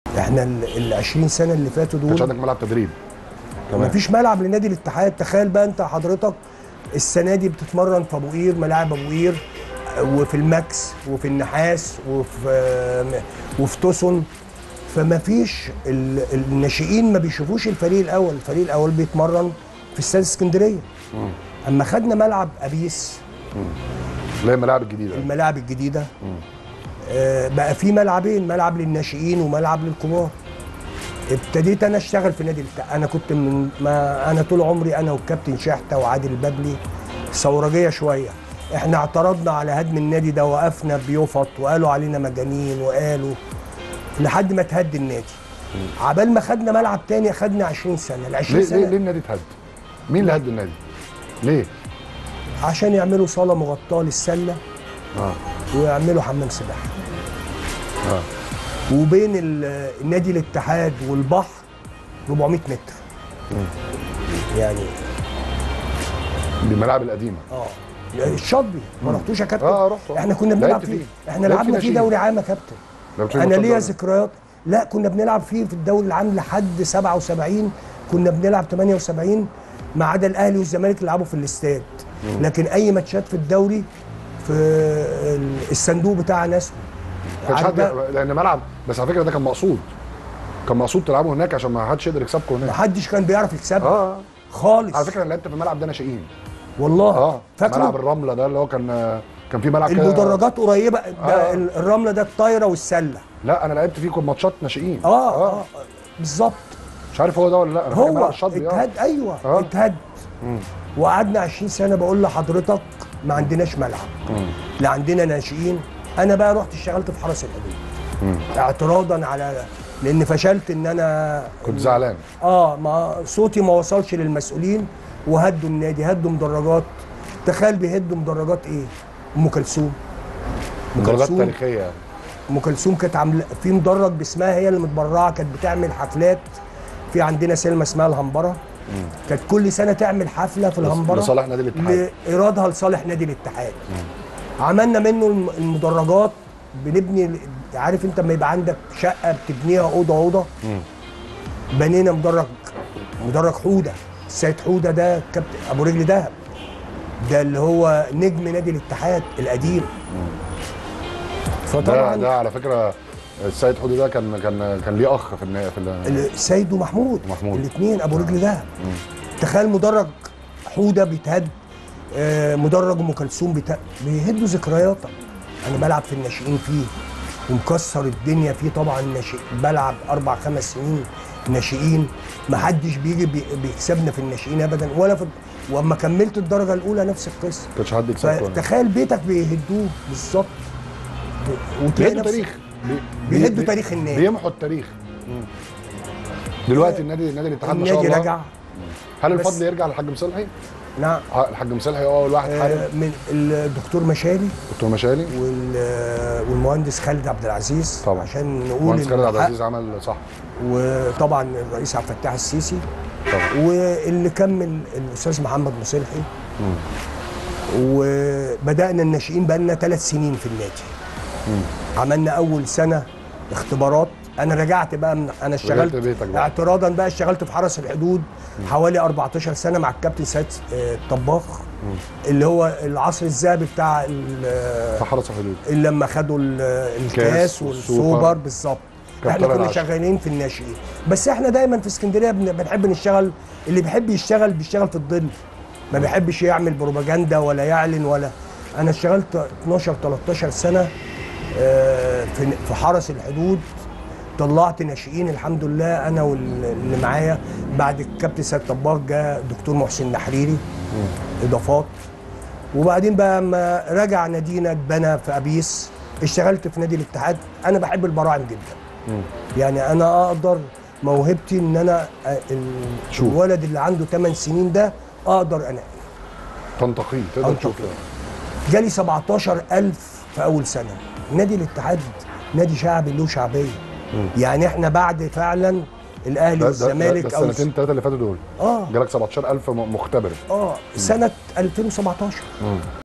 احنا ال 20 سنه اللي فاتوا ما كانش دول عندك ملعب تدريب مفيش ملعب لنادي الاتحاد تخيل بقى انت حضرتك السنه دي بتتمرن في ابو قير ملاعب ابو قير وفي الماكس وفي النحاس وفي وفي توسون فما فيش ال- الناشئين ما بيشوفوش الفريق الاول الفريق الاول بيتمرن في استاد اسكندريه اما خدنا ملعب ابيس اللي هي الملاعب الجديده الملاعب الجديده آه، بقى في ملعبين ملعب للناشئين وملعب للكبار ابتديت انا اشتغل في نادي الاتحاد انا كنت من ما انا طول عمري انا والكابتن شحته وعادل البابلي ثورجيه شويه احنا اعترضنا على هدم النادي ده وقفنا بيفط وقالوا علينا مجانين وقالوا لحد ما تهد النادي عبال ما خدنا ملعب تاني خدنا 20 سنه ال 20 ليه سنه ليه ليه النادي اتهد؟ مين اللي هد النادي؟ ليه؟ عشان يعملوا صاله مغطاه للسله اه ويعملوا حمام سباحه اه وبين ال- النادي الاتحاد والبحر 400 متر يعني دي الملاعب القديمه اه الشاطبي ما رحتوش يا كابتن اه رحت احنا كنا بنلعب لعبت فيه فيه. احنا لعبت لعبنا فيه ناشئين. دوري عام يا كابتن لعبت فيه انا ماتشات ليا دوري. ذكريات لا كنا بنلعب فيه في الدوري العام لحد 77 كنا بنلعب 78 ما عدا الاهلي والزمالك اللي لعبوا في الاستاد لكن اي ماتشات في الدوري في ال- الصندوق بتاع ناس ما كانش حد عارف لان ملعب بس على فكره ده كان مقصود كان مقصود تلعبوا هناك عشان ما حدش يقدر يكسبكم ما هناك حدش كان بيعرف يكسبها اه خالص على فكره انا لعبت في الملعب ده ناشئين والله اه فاكره ملعب الرمله ده اللي هو كان كان في ملعب كده المدرجات قريبه ده آه. الرمله ده الطايره والسله لا انا لعبت فيه كل ماتشات ناشئين اه اه بالظبط مش عارف هو ده ولا لا انا فاكر هو ملعب الشاطبي اه اتهد ايوه آه. اتهد وقعدنا 20 سنه بقول لحضرتك ما عندناش ملعب لا عندنا ناشئين انا بقى رحت اشتغلت في حرس الحدود اعتراضا على لان فشلت ان انا كنت زعلان اه ما صوتي ما وصلش للمسؤولين وهدوا النادي هدوا مدرجات تخيل بيهدوا مدرجات ايه ام كلثوم أم مدرجات كلثوم- تاريخيه يعني. ام كلثوم كانت عامله في مدرج باسمها هي اللي متبرعه كانت بتعمل حفلات في عندنا سينما اسمها الهمبره كانت كل سنه تعمل حفله في الهمبره لصالح نادي الاتحاد. لايرادها لصالح نادي الاتحاد عملنا منه الم- المدرجات بنبني ال- عارف انت لما يبقى عندك شقه بتبنيها اوضه اوضه بنينا مدرج مدرج حوده السيد حوده ده كابتن ابو رجل دهب ده اللي هو نجم نادي الاتحاد القديم ده فطبعا ده على فكره السيد حودي ده كان كان كان ليه اخ في النا- في ال- السيد ومحمود محمود. الاثنين ابو رجل دهب تخيل مدرج حوده بيتهد آه، مدرج ام كلثوم بيت- بيهدوا ذكرياتك انا بلعب في الناشئين فيه ومكسر الدنيا فيه طبعا ناشئ بلعب اربع خمس سنين ناشئين ما حدش بيجي بي- بيكسبنا في الناشئين ابدا ولا في واما كملت الدرجه الاولى نفس القصه ما كانش حد يكسبكم هناك. فتخيل بيتك بيهدوه بالظبط وتلاقي بيهدوا نفسك تاريخ بي- بيهدوا بي- تاريخ النادي. بيمحوا التاريخ دلوقتي النادي النادي الاتحاد ما شاء النادي الله رجع هل بس- الفضل يرجع للحاج مصلحي؟ نعم اه الحاج مصلحي هو اول واحد حارب آه، من الدكتور مشالي دكتور مشالي وال- والمهندس خالد عبد العزيز طبعا. عشان نقول مهندس خالد عبد الحق. العزيز عمل صح وطبعا الرئيس عبد الفتاح السيسي طبعا واللي كمل الاستاذ محمد مصلحي وبدانا الناشئين بقى لنا ثلاث سنين في النادي عملنا اول سنه اختبارات انا رجعت بقى من انا اشتغلت بيتك بقى. اعتراضا بقى اشتغلت في حرس الحدود حوالي 14 سنه مع الكابتن سيد آه، الطباخ اللي هو العصر الذهبي بتاع ال- في حرس الحدود اللي لما خدوا ال- الكاس والسوبر. والسوبر بالظبط كان احنا طالع كنا العشرة. شغالين في الناشئين بس احنا دايما في اسكندريه بن- بنحب نشتغل اللي بيحب يشتغل بيشتغل في الظل ما بيحبش يعمل بروباجندا ولا يعلن ولا انا اشتغلت 12 13 سنه آه، في في حرس الحدود طلعت ناشئين الحمد لله انا واللي معايا بعد الكابتن سيد طباخ جاء الدكتور محسن نحريري اضافات وبعدين بقى اما رجع نادينا اتبنى في ابيس اشتغلت في نادي الاتحاد انا بحب البراعم جدا يعني انا اقدر موهبتي ان انا آه، ال- شوف. الولد اللي عنده 8 سنين ده اقدر انا تنتقيه تقدر أنتقيه. تشوف جالي 17000 في اول سنه نادي الاتحاد نادي شعبي له شعبيه يعني احنا بعد فعلا الاهلي ده ده, ده, والزمالك ده او السنتين ثلاثه اللي فاتوا دول اه جالك 17000 م- مختبر اه سنه 2017